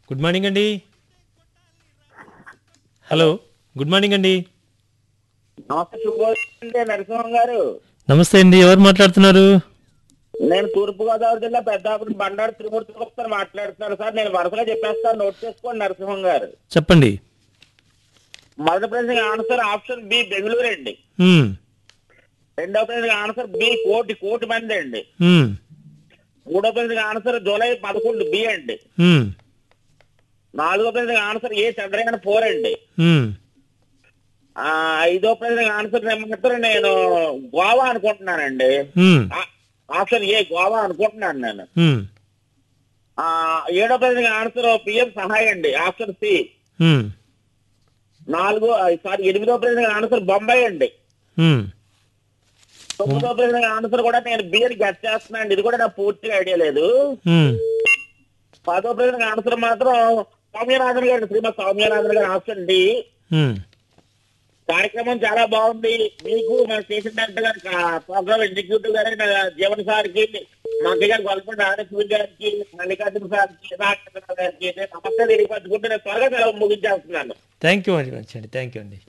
Good morning అండి hello good morning అండి నమస్తే శుభోదయం నరసింహం గారు నమస్తే అండి ఎవరు మాట్లాడుతున్నారు నేను తూర్పు గోదావరి జిల్లా పెద్దాపురం బండారు త్రిమూర్తి గుప్తని మాట్లాడుతున్నాను సార్ నేను వరుసగా చెప్పేస్తాను నోట్ చేసుకోండి నరసింహం గారు చెప్పండి మొదటి ప్రశ్నకి ఆన్సర్ ఆప్షన్ బి బెంగళూరు అండి మ్మ్. రెండవ ప్రశ్నకి ఆన్సర్ బి కోటి కోటి మంది అండి మ్మ్. మూడో ప్రశ్నకి ఆన్సర్ జూలై పదకొండు బి అండి మ్మ్. నాలుగో ప్రశ్నకి ఆన్సర్ ఏ చంద్రయాన్ ఫోర్ అండి మ్మ్. ఆ, ఐదో ప్రశ్నకి ఆన్సర్ ఏమంటారు నేను గోవా అనుకుంటున్నానండి మ్మ్. ఆ- ఆప్షన్ ఏ గోవా అనుకుంటున్నాను నేను మ్మ్. ఆ ఏడో ప్రశ్నకి ఆన్సర్ పిఎం సహాయ్ అండి ఆప్షన్ సి మ్మ్. నాలుగో సారీ ఎనిమిదో ప్రశ్నకి ఆన్సర్ బొంబాయి అండి మ్మ్. తొమ్మిదో ప్రశ్నకి ఆన్సర్ కూడా నేను బియర్ గెట్ చేస్తున్నాను అండి ఇది కూడా నాకు పూర్తిగా ఐడియా లేదు మ్మ్. పదో ప్రశ్నకి ఆన్సర్ మాత్రం సౌమ్యనాథన్ గారు శ్రీమతి సౌమ్యనాథన్ గారు ఆప్షన్ డి మ్మ్. కార్యక్రమం చాలా బాగుంది మీకు మన స్టేషన్ డైరెక్టర్ గారికి ప్రోగ్రామ్ ఎగ్జిక్యూటివ్ గారి జీవన్ సార్కి మా అక్క గారి గొల్పండి ఆర్ఎస్వి గారికి మల్లికార్జున సార్కి నాగేంద్ర గారికి నేను నమస్తే తెలియపరచుకుంటే నేను త్వరగా సెలవు ముగించేస్తున్నాను థ్యాంక్ యూ వెరీ మచ్ అండి థ్యాంక్ యూ అండి